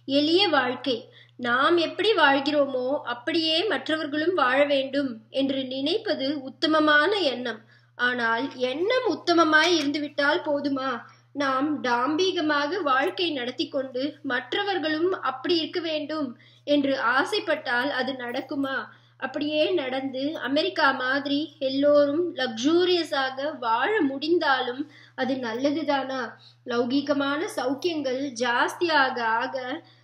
எளிய வாழ்க்கை நாம் எப்படி வாழ்கிறோமோ அப்படியே மற்றவர்களும் வாழ வேண்டும் என்று நினைப்பது உத்தமமான எண்ணம் ஆனால் எண்ணம் உத்தமமாய் இருந்துவிட்டால் போதுமா நாம் டாம்பீகமாக வாழ்க்கை நடத்தி கொண்டு மற்றவர்களும் அப்படி இருக்க வேண்டும் என்று ஆசைப்பட்டால் அது நடக்குமா அப்படியே நடந்து அமெரிக்கா மாதிரி எல்லோரும் லக்ஸூரியஸாக வாழ முடிந்தாலும் அது நல்லதுதானா லௌகீகமான சௌக்கியங்கள் ஜாஸ்தியாக ஆக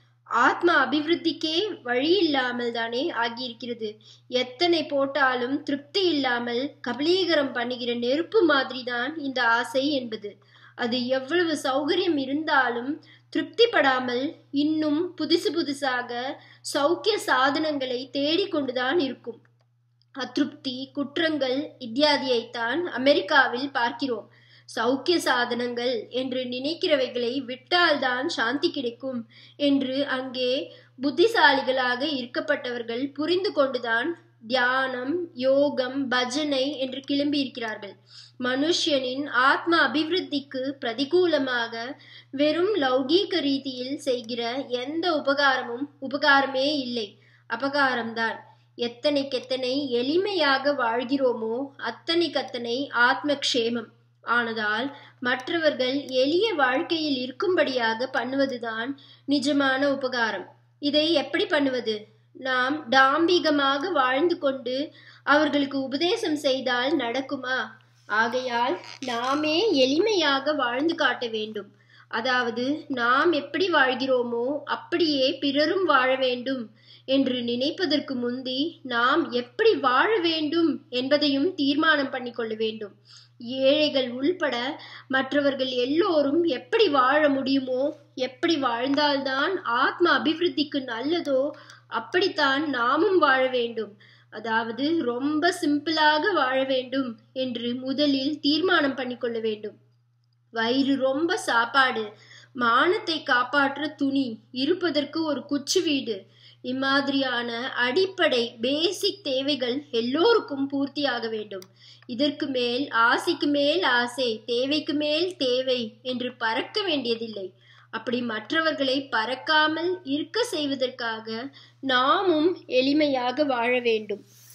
ஆத்ம அபிவிருத்திக்கே வழி இல்லாமல் தானே ஆகியிருக்கிறது எத்தனை போட்டாலும் திருப்தி இல்லாமல் கபலீகரம் பண்ணுகிற நெருப்பு மாதிரிதான் இந்த ஆசை என்பது அது எவ்வளவு சௌகரியம் இருந்தாலும் திருப்திப்படாமல் இன்னும் புதுசு புதுசாக சௌக்கிய சாதனங்களை தேடிக்கொண்டுதான் இருக்கும் அதிருப்தி குற்றங்கள் இத்தியாதியைத்தான் அமெரிக்காவில் பார்க்கிறோம் சௌக்கிய சாதனங்கள் என்று நினைக்கிறவைகளை விட்டால்தான் சாந்தி கிடைக்கும் என்று அங்கே புத்திசாலிகளாக இருக்கப்பட்டவர்கள் புரிந்து கொண்டுதான் தியானம் யோகம் பஜனை என்று கிளம்பி இருக்கிறார்கள் மனுஷனின் ஆத்ம அபிவிருத்திக்கு பிரதிகூலமாக வெறும் லௌகீக ரீதியில் செய்கிற எந்த உபகாரமும் உபகாரமே இல்லை அபகாரம்தான் எத்தனைக்கெத்தனை எளிமையாக வாழ்கிறோமோ அத்தனைக்கத்தனை ஆத்ம க்ஷேமம் ஆனதால் மற்றவர்கள் எளிய வாழ்க்கையில் இருக்கும்படியாக பண்ணுவதுதான் நிஜமான உபகாரம் இதை எப்படி பண்ணுவது நாம் டாம்பீகமாக வாழ்ந்து கொண்டு அவர்களுக்கு உபதேசம் செய்தால் நடக்குமா ஆகையால் நாமே எளிமையாக வாழ்ந்து காட்ட வேண்டும் அதாவது நாம் எப்படி வாழ்கிறோமோ அப்படியே பிறரும் வாழ வேண்டும் என்று நினைப்பதற்கு முந்தி நாம் எப்படி வாழ வேண்டும் என்பதையும் தீர்மானம் பண்ணிக்கொள்ள வேண்டும் ஏழைகள் உள்பட மற்றவர்கள் எல்லோரும் எப்படி வாழ முடியுமோ எப்படி வாழ்ந்தால்தான் ஆத்ம அபிவிருத்திக்கு நல்லதோ அப்படித்தான் நாமும் வாழ வேண்டும் அதாவது ரொம்ப சிம்பிளாக வாழ வேண்டும் என்று முதலில் தீர்மானம் பண்ணிக்கொள்ள வேண்டும் வயிறு ரொம்ப சாப்பாடு மானத்தை காப்பாற்ற துணி இருப்பதற்கு ஒரு குச்சி வீடு இம்மாதிரியான அடிப்படை பேசிக் தேவைகள் எல்லோருக்கும் பூர்த்தியாக வேண்டும் இதற்கு மேல் ஆசைக்கு மேல் ஆசை தேவைக்கு மேல் தேவை என்று பறக்க வேண்டியதில்லை அப்படி மற்றவர்களை பறக்காமல் இருக்க செய்வதற்காக நாமும் எளிமையாக வாழ வேண்டும்